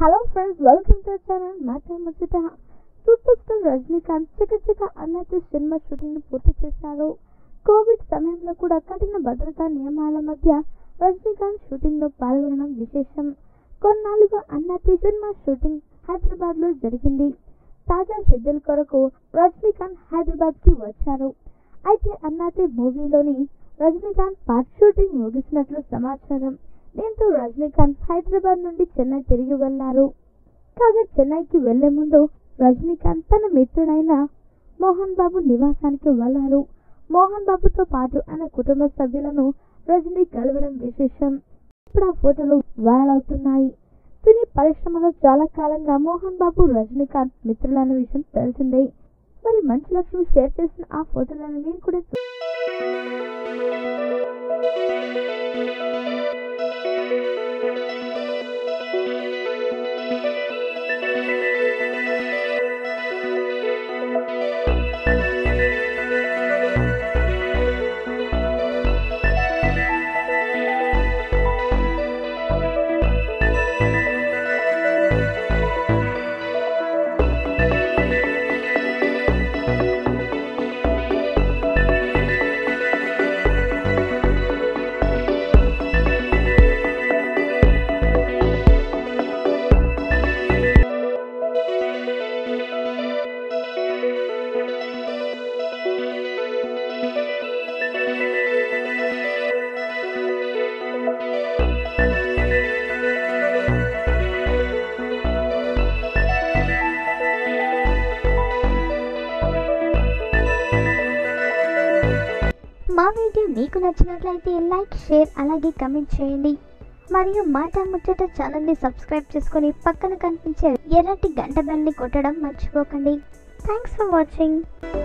hello friends welcome to channel మాట ముచ్చట super star Rajinikanth చకచక అన్నట్టు సినిమా షూటింగ్ ను పూర్తి చేశారు కోవిడ్ సమయంలో కూడా కఠిన భద్రతా నియమాల మధ్య రజనీకాంత్ షూటింగ్ లో పాల్గొనడం విశేషం కొన్నాళ్ళుగా అన్నతి సినిమా షూటింగ్ హైదరాబాద్ లో జరిగింది తాజా షెడ్యూల్ కొరకు రజనీకాంత్ హైదరాబాద్ కి వచ్చారు అయితే అన్నతి మూవీలోని రజనీకాంత్ పార్ట్ షూటింగ్ ముగిసినట్లు సమాచారం దీంతో రజనీకాంత్ హైదరాబాద్ నుండి చెన్నై తిరిగి వెళ్లారు కాగా చెన్నైకి వెళ్లే ముందు రజనీకాంత్ తన మిత్రుడైన మోహన్ బాబు నివాసానికి వెళ్లారు మోహన్ బాబుతో పాటు ఆయన కుటుంబ సభ్యులను రజనీ కలవడం విశేషం ఇప్పుడు ఆ ఫోటోలు వైరల్ అవుతున్నాయి సినీ పరిశ్రమలో చాలా కాలంగా మోహన్ బాబు రజనీకాంత్ మిత్రులనే విషయం తెలిసిందే మరి మంచు లక్ష్మి షేర్ చేసిన ఆ ఫోటోలను మీరు కూడా చూ- మా వీడియో మీకు నచ్చినట్లయితే లైక్ షేర్ అలాగే కమెంట్ చేయండి మరియు మాట ముచ్చట ఛానల్ని సబ్స్క్రైబ్ చేసుకొని పక్కన కనిపించే ఎర్రటి గంట బెల్ని కొట్టడం మర్చిపోకండి థ్యాంక్స్ ఫర్ వాచింగ్